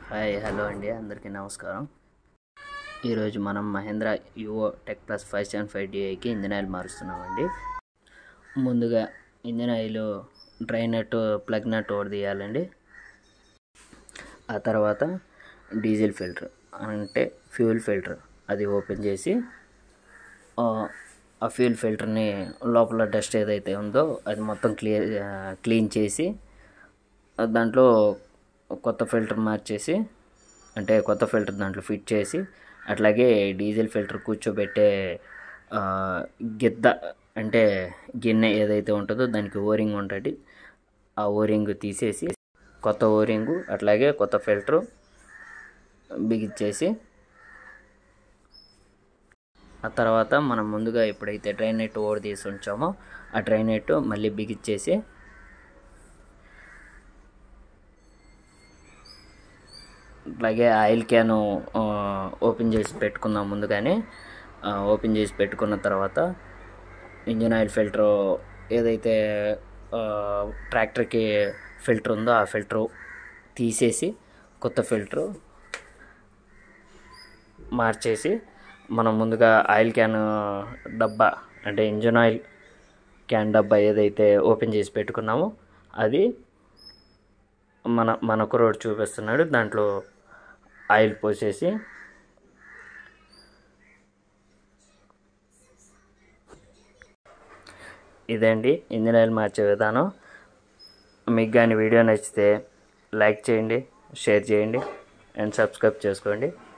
hi hello అండి అందరికీ నమస్కారం ఈరోజు మనం Mahindra Yuvo tech plus five seven five డిఐకి ఇంజిన్ ఆయిల్ మారుస్తున్నామండి ముందుగా engine oil drain nut plug nut ఓడి తీయాలండి ఆ తర్వాత డీజిల్ ఫిల్టర్ అంటే ఫ్యూల్ ఫిల్టర్ అది ఓపెన్ చేసి ఆ, ఆ ఫ్యూల్ ఫిల్టర్ని లోపల డస్ట్ ఏదైతే ఉందో అది మొత్తం క్లియర్ క్లీన్ చేసి దాంట్లో కొత్త ఫిల్టర్ మార్చేసి అంటే కొత్త ఫిల్టర్ దాంట్లో ఫిట్ చేసి అట్లాగే డీజిల్ ఫిల్టర్ కూర్చోబెట్టే ఆ, గిద్ద అంటే గిన్నె ఏదైతే ఉంటుందో దానికి ఓరింగ్ ఉంటుంది ఆ ఓరింగ్ తీసేసి కొత్త ఓరింగు అట్లాగే కొత్త ఫిల్టరు బిగించేసి ఆ తర్వాత మనం ముందుగా ఎప్పుడైతే డ్రైన్ నెట్ ఓడి తీసి ఉంచామో ఆ డ్రైన్ నెట్ మళ్ళీ బిగించేసి అలాగే ఆయిల్ క్యాను ఆ, ఓపెన్ చేసి పెట్టుకుందాం ముందుగానే ఆ, ఓపెన్ చేసి పెట్టుకున్న తర్వాత ఇంజిన్ ఆయిల్ ఫిల్టర్ ఏదైతే ఆ, ట్రాక్టర్కి ఫిల్టర్ ఉందో ఆ ఫిల్టరు తీసేసి కొత్త ఫిల్టరు మార్చేసి మనం ముందుగా ఆయిల్ క్యాన్ డబ్బా అంటే ఇంజిన్ ఆయిల్ క్యాన్ డబ్బా ఏదైతే ఓపెన్ చేసి పెట్టుకున్నామో అది మన మన కురోడు చూపిస్తున్నాడు దాంట్లో ఆయిల్ పోసేసి ఇదండి ఇంజిన్ ఆయిల్ మార్చే విధానం మీకు కానీ వీడియో నచ్చితే లైక్ చేయండి షేర్ చేయండి అండ్ సబ్స్క్రైబ్ చేసుకోండి